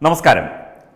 നമസ്കാരം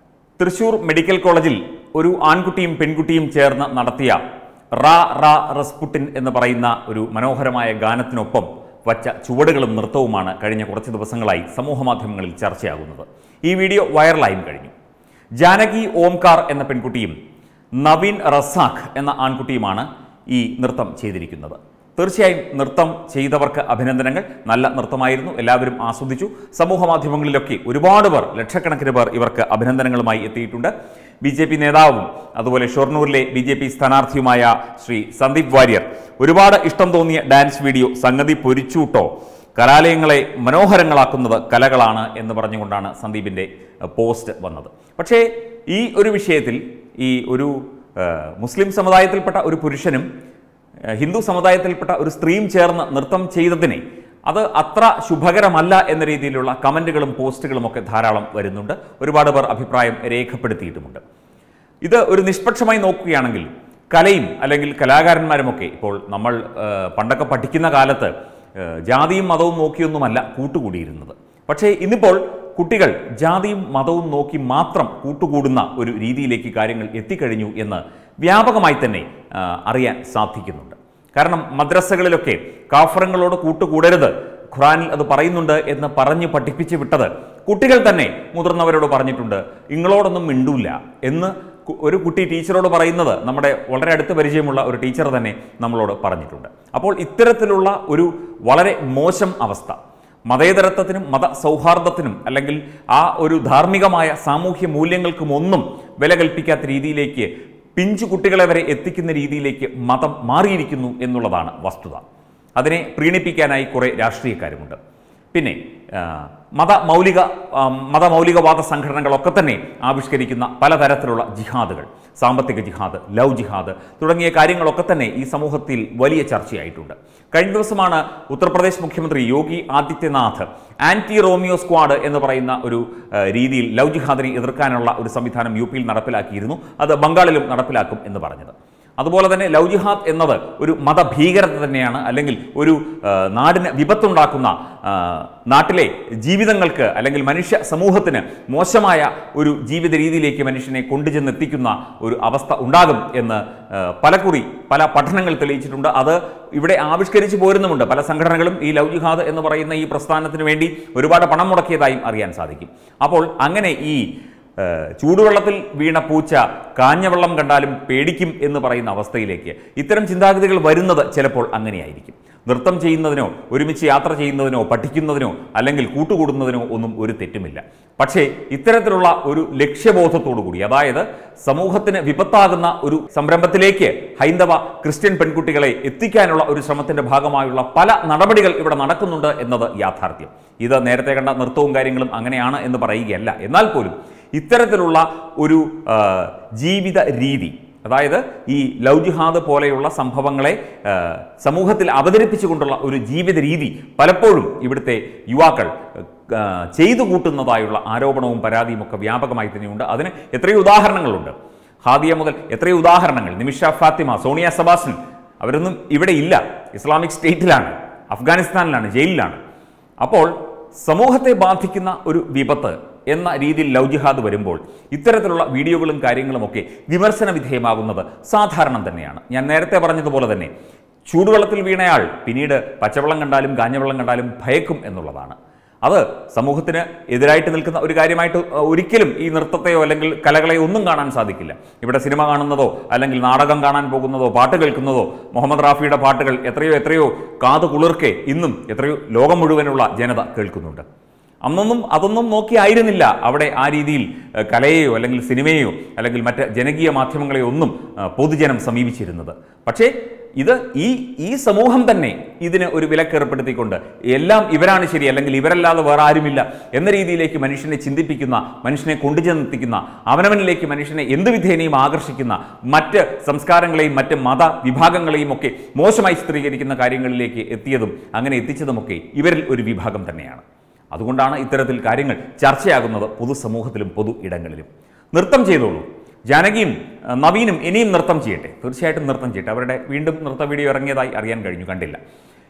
തൃശൂർ മെഡിക്കൽ കോളേജിൽ ഒരു ആൺകുട്ടിയും പെൺകുട്ടിയും ചേർന്ന് നടത്തിയ റാ റാ റസ്പുട്ടിൻ എന്ന് പറയുന്ന ഒരു മനോഹരമായ ഗാനത്തിനൊപ്പം വച്ച ചുവടുകളും നൃത്തവുമാണ് കഴിഞ്ഞ കുറച്ച് ദിവസങ്ങളായി സമൂഹമാധ്യമങ്ങളിൽ ചർച്ചയാകുന്നത് ഈ വീഡിയോ വൈറലായും കഴിഞ്ഞു ജാനകി ഓംകാർ എന്ന പെൺകുട്ടിയും നവീൻ റസാഖ് എന്ന ആൺകുട്ടിയുമാണ് ഈ നൃത്തം ചെയ്തിരിക്കുന്നത് തീർച്ചയായും നൃത്തം ചെയ്തവർക്ക് അഭിനന്ദനങ്ങൾ നല്ല നൃത്തമായിരുന്നു എല്ലാവരും ആസ്വദിച്ചു സമൂഹ മാധ്യമങ്ങളിലൊക്കെ ഒരുപാട് പേർ ലക്ഷക്കണക്കിന് പേർ ഇവർക്ക് അഭിനന്ദനങ്ങളുമായി എത്തിയിട്ടുണ്ട് ബി ജെ പി നേതാവും അതുപോലെ ഷൊർണൂരിലെ ബി ജെ പി സ്ഥാനാർത്ഥിയുമായ ശ്രീ സന്ദീപ് വാര്യർ ഒരുപാട് ഇഷ്ടം തോന്നിയ ഡാൻസ് വീഡിയോ സംഗതി പൊരിച്ചൂട്ടോ കലാലയങ്ങളെ മനോഹരങ്ങളാക്കുന്നത് കലകളാണ് എന്ന് പറഞ്ഞുകൊണ്ടാണ് സന്ദീപിൻ്റെ അഹ്, പോസ്റ്റ് വന്നത് പക്ഷേ ഈ ഒരു വിഷയത്തിൽ ഈ ഒരു അഹ്, മുസ്ലിം സമുദായത്തിൽപ്പെട്ട ഒരു പുരുഷനും അഹ്, ഹിന്ദു സമുദായത്തിൽപ്പെട്ട ഒരു സ്ത്രീയും ചേർന്ന് നൃത്തം ചെയ്തതിനെ അത് അത്ര ശുഭകരമല്ല എന്ന രീതിയിലുള്ള കമൻറ്റുകളും പോസ്റ്റുകളും ഒക്കെ ധാരാളം വരുന്നുണ്ട് ഒരുപാട് പേർ അഭിപ്രായം രേഖപ്പെടുത്തിയിട്ടുമുണ്ട് ഇത് ഒരു നിഷ്പക്ഷമായി നോക്കുകയാണെങ്കിൽ കലയും അല്ലെങ്കിൽ കലാകാരന്മാരുമൊക്കെ ഇപ്പോൾ നമ്മൾ ആ, പണ്ടൊക്കെ പഠിക്കുന്ന കാലത്ത് ആ, ജാതിയും മതവും നോക്കിയൊന്നുമല്ല കൂട്ടുകൂടിയിരുന്നത് പക്ഷേ ഇന്നിപ്പോൾ കുട്ടികൾ ജാതിയും മതവും നോക്കി മാത്രം കൂട്ടുകൂടുന്ന ഒരു രീതിയിലേക്ക് കാര്യങ്ങൾ എത്തിക്കഴിഞ്ഞു എന്ന് വ്യാപകമായി തന്നെ ആ, അറിയാൻ സാധിക്കുന്നുണ്ട് കാരണം മദ്രസകളിലൊക്കെ കാഫറങ്ങളോട് കൂട്ടുകൂടരുത് ഖുറാനിൽ അത് പറയുന്നുണ്ട് എന്ന് പറഞ്ഞ് പഠിപ്പിച്ച് വിട്ടത് കുട്ടികൾ തന്നെ മുതിർന്നവരോട് പറഞ്ഞിട്ടുണ്ട് ഇങ്ങളോടൊന്നും മിണ്ടൂല എന്ന് കു- ഒരു കുട്ടി ടീച്ചറോട് പറയുന്നത് നമ്മുടെ വളരെ അടുത്ത് പരിചയമുള്ള ഒരു ടീച്ചർ തന്നെ നമ്മളോട് പറഞ്ഞിട്ടുണ്ട് അപ്പോൾ ഇത്തരത്തിലുള്ള ഒരു വളരെ മോശം അവസ്ഥ മതേതരത്വത്തിനും മത സൗഹാർദ്ദത്തിനും അല്ലെങ്കിൽ ആ ഒരു ധാർമ്മികമായ സാമൂഹ്യ മൂല്യങ്ങൾക്കും ഒന്നും വില കൽപ്പിക്കാത്ത രീതിയിലേക്ക് പിഞ്ചു കുട്ടികളെ വരെ എത്തിക്കുന്ന രീതിയിലേക്ക് മതം മാറിയിരിക്കുന്നു എന്നുള്ളതാണ് വസ്തുത അതിനെ പ്രീണിപ്പിക്കാനായി കുറേ രാഷ്ട്രീയക്കാരുമുണ്ട് പിന്നെ ആ, മത മൗലിക ആ, മതമൗലികവാദ സംഘടനകളൊക്കെ തന്നെ ആവിഷ്കരിക്കുന്ന പലതരത്തിലുള്ള ജിഹാദുകൾ സാമ്പത്തിക ജിഹാദ് ലവ് ജിഹാദ് തുടങ്ങിയ കാര്യങ്ങളൊക്കെ തന്നെ ഈ സമൂഹത്തിൽ വലിയ ചർച്ചയായിട്ടുണ്ട് കഴിഞ്ഞ ദിവസമാണ് ഉത്തർപ്രദേശ് മുഖ്യമന്ത്രി Yogi Adityanath anti Romeo squad എന്ന് പറയുന്ന ഒരു ആ, രീതിയിൽ ലവ് ജിഹാദിനെ എതിർക്കാനുള്ള ഒരു സംവിധാനം യു പിയിൽ നടപ്പിലാക്കിയിരുന്നു അത് ബംഗാളിലും നടപ്പിലാക്കും എന്ന് പറഞ്ഞത് അതുപോലെ തന്നെ ലവ് ജിഹാദ് എന്നത് ഒരു മതഭീകരത തന്നെയാണ് അല്ലെങ്കിൽ ഒരു ആ, നാടിന് വിപത്തുണ്ടാക്കുന്ന ആ, നാട്ടിലെ ജീവിതങ്ങൾക്ക് അല്ലെങ്കിൽ മനുഷ്യ സമൂഹത്തിന് മോശമായ ഒരു ജീവിത രീതിയിലേക്ക് മനുഷ്യനെ കൊണ്ടുചെന്നെത്തിക്കുന്ന ഒരു അവസ്ഥ ഉണ്ടാകും എന്ന് ആ, പലകുറി പല പഠനങ്ങൾ തെളിയിച്ചിട്ടുണ്ട് അത് ഇവിടെ ആവിഷ്കരിച്ചു പോരുന്നുമുണ്ട് പല സംഘടനകളും ഈ ലവ് ജിഹാദ് എന്ന് പറയുന്ന ഈ പ്രസ്ഥാനത്തിന് വേണ്ടി ഒരുപാട് പണം മുടക്കിയതായും അറിയാൻ സാധിക്കും അപ്പോൾ അങ്ങനെ ഈ ഏഹ് ചൂടുവെള്ളത്തിൽ വീണ പൂച്ച കാഞ്ഞവെള്ളം കണ്ടാലും പേടിക്കും എന്ന് പറയുന്ന അവസ്ഥയിലേക്ക് ഇത്തരം ചിന്താഗതികൾ വരുന്നത് ചിലപ്പോൾ അങ്ങനെയായിരിക്കും നൃത്തം ചെയ്യുന്നതിനോ ഒരുമിച്ച് യാത്ര ചെയ്യുന്നതിനോ പഠിക്കുന്നതിനോ അല്ലെങ്കിൽ കൂട്ടുകൂടുന്നതിനോ ഒന്നും ഒരു തെറ്റുമില്ല പക്ഷേ ഇത്തരത്തിലുള്ള ഒരു ലക്ഷ്യബോധത്തോടു കൂടി അതായത് സമൂഹത്തിന് വിപത്താകുന്ന ഒരു സംരംഭത്തിലേക്ക് ഹൈന്ദവ ക്രിസ്ത്യൻ പെൺകുട്ടികളെ എത്തിക്കാനുള്ള ഒരു ശ്രമത്തിന്റെ ഭാഗമായുള്ള പല നടപടികൾ ഇവിടെ നടക്കുന്നുണ്ട് എന്നത് യാഥാർത്ഥ്യം ഇത് നേരത്തെ കണ്ട നൃത്തവും കാര്യങ്ങളും അങ്ങനെയാണ് എന്ന് പറയുകയല്ല എന്നാൽ പോലും ഇത്തരത്തിലുള്ള ഒരു ആ, ജീവിത രീതി അതായത് ഈ ലവ് ജിഹാദ് പോലെയുള്ള സംഭവങ്ങളെ ആ, സമൂഹത്തിൽ അവതരിപ്പിച്ചുകൊണ്ടുള്ള ഒരു ജീവിത രീതി പലപ്പോഴും ഇവിടുത്തെ യുവാക്കൾ ആ, ചെയ്തു കൂട്ടുന്നതായുള്ള ആരോപണവും പരാതിയും ഒക്കെ വ്യാപകമായി തന്നെയുണ്ട് അതിന് എത്രയോ ഉദാഹരണങ്ങളുണ്ട് ഹാദിയ മുതൽ എത്രയോ ഉദാഹരണങ്ങൾ നിമിഷ ഫാത്തിമ സോണിയ സബാസൻ അവരൊന്നും ഇവിടെ ഇല്ല ഇസ്ലാമിക് സ്റ്റേറ്റിലാണ് അഫ്ഗാനിസ്ഥാനിലാണ് ജയിലിലാണ് അപ്പോൾ സമൂഹത്തെ ബാധിക്കുന്ന ഒരു വിപത്ത് എന്ന രീതിയിൽ ലവ് ജിഹാദ് വരുമ്പോൾ ഇത്തരത്തിലുള്ള വീഡിയോകളും കാര്യങ്ങളും ഒക്കെ വിമർശന വിധേയമാകുന്നത് സാധാരണം തന്നെയാണ് ഞാൻ നേരത്തെ പറഞ്ഞതുപോലെ തന്നെ ചൂടുവെള്ളത്തിൽ വീണയാൾ പിന്നീട് പച്ചവെള്ളം കണ്ടാലും കാഞ്ഞവെള്ളം കണ്ടാലും ഭയക്കും എന്നുള്ളതാണ് അത് സമൂഹത്തിന് എതിരായിട്ട് നിൽക്കുന്ന ഒരു കാര്യമായിട്ട് അഹ്, ഒരിക്കലും ഈ നൃത്തത്തെയോ അല്ലെങ്കിൽ കലകളെയോ ഒന്നും കാണാൻ സാധിക്കില്ല ഇവിടെ സിനിമ കാണുന്നതോ അല്ലെങ്കിൽ നാടകം കാണാൻ പോകുന്നതോ പാട്ട് കേൾക്കുന്നതോ മുഹമ്മദ് റാഫിയുടെ പാട്ടുകൾ എത്രയോ എത്രയോ കാതു കുളിർക്കെ ഇന്നും എത്രയോ ലോകം മുഴുവനുള്ള ജനത കേൾക്കുന്നുണ്ട് അന്നൊന്നും അതൊന്നും നോക്കിയായിരുന്നില്ല അവിടെ ആ രീതിയിൽ ഏഹ്, കലയെയോ അല്ലെങ്കിൽ സിനിമയെയോ അല്ലെങ്കിൽ മറ്റ് ജനകീയ മാധ്യമങ്ങളെയോ ഒന്നും ഏഹ്, പൊതുജനം സമീപിച്ചിരുന്നത് പക്ഷേ ഇത് ഈ ഈ സമൂഹം തന്നെ ഇതിന് ഒരു വിലക്കേർപ്പെടുത്തിക്കൊണ്ട് എല്ലാം ഇവരാണ് ശരി അല്ലെങ്കിൽ ഇവരല്ലാതെ വേറെ ആരുമില്ല എന്ന രീതിയിലേക്ക് മനുഷ്യനെ ചിന്തിപ്പിക്കുന്ന മനുഷ്യനെ കൊണ്ടുചെന്നെത്തിക്കുന്ന അവനവനിലേക്ക് മനുഷ്യനെ എന്ത് വിധേനയും ആകർഷിക്കുന്ന മറ്റ് സംസ്കാരങ്ങളെയും മറ്റ് മത വിഭാഗങ്ങളെയും ഒക്കെ മോശമായി ചിത്രീകരിക്കുന്ന കാര്യങ്ങളിലേക്ക് എത്തിയതും അങ്ങനെ എത്തിച്ചതുമൊക്കെ ഇവരിൽ ഒരു വിഭാഗം തന്നെയാണ് അതുകൊണ്ടാണ് ഇത്തരത്തിൽ കാര്യങ്ങൾ ചർച്ചയാകുന്നത് പൊതുസമൂഹത്തിലും പൊതു ഇടങ്ങളിലും നൃത്തം ചെയ്തോളൂ ജാനകിയും അഹ്, നവീനും ഇനിയും നൃത്തം ചെയ്യട്ടെ തീർച്ചയായിട്ടും നൃത്തം ചെയ്യട്ടെ അവരുടെ വീണ്ടും നൃത്ത വീഡിയോ ഇറങ്ങിയതായി അറിയാൻ കഴിഞ്ഞു കണ്ടില്ല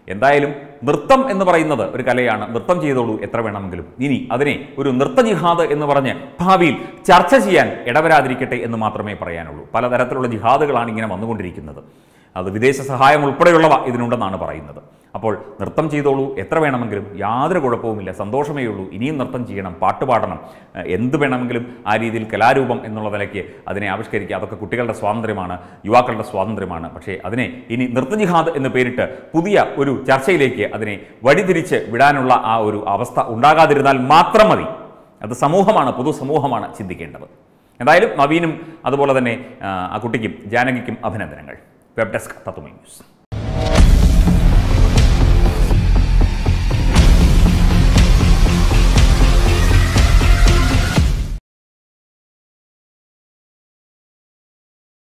എന്തായാലും നൃത്തം എന്ന് പറയുന്നത് ഒരു കലയാണ് നൃത്തം ചെയ്തോളൂ എത്ര വേണമെങ്കിലും ഇനി അതിനെ ഒരു നൃത്ത ജിഹാദ് എന്ന് പറഞ്ഞ് ഭാവിയിൽ ചർച്ച ചെയ്യാൻ ഇടവരാതിരിക്കട്ടെ എന്ന് മാത്രമേ പറയാനുള്ളൂ പലതരത്തിലുള്ള ജിഹാദുകളാണ് ഇങ്ങനെ വന്നുകൊണ്ടിരിക്കുന്നത് അത് വിദേശ സഹായം ഉൾപ്പെടെയുള്ളവ ഇതിനുണ്ടെന്നാണ് പറയുന്നത് അപ്പോൾ നൃത്തം ചെയ്തോളൂ എത്ര വേണമെങ്കിലും യാതൊരു കുഴപ്പവുമില്ല സന്തോഷമേ ഉള്ളൂ ഇനിയും നൃത്തം ചെയ്യണം പാട്ട് പാടണം ഏഹ് എന്ത് വേണമെങ്കിലും ആ രീതിയിൽ കലാരൂപം എന്നുള്ള നിലയ്ക്ക് അതിനെ ആവിഷ്കരിക്കുക അതൊക്കെ കുട്ടികളുടെ സ്വാതന്ത്ര്യമാണ് യുവാക്കളുടെ സ്വാതന്ത്ര്യമാണ് പക്ഷേ അതിനെ ഇനി നൃത്തജിഹാദ് എന്ന് പേരിട്ട് പുതിയ ഒരു ചർച്ചയിലേക്ക് അതിനെ വഴിതിരിച്ച് വിടാനുള്ള ആ ഒരു അവസ്ഥ ഉണ്ടാകാതിരുന്നാൽ മാത്രം മതി അത് സമൂഹമാണ് പൊതുസമൂഹമാണ് ചിന്തിക്കേണ്ടത് എന്തായാലും നവീനും അതുപോലെ തന്നെ ആ, ആ കുട്ടിക്കും ജാനകിക്കും അഭിനന്ദനങ്ങൾ വെബ് ഡെസ്ക് തത്വമൈ ന്യൂസ്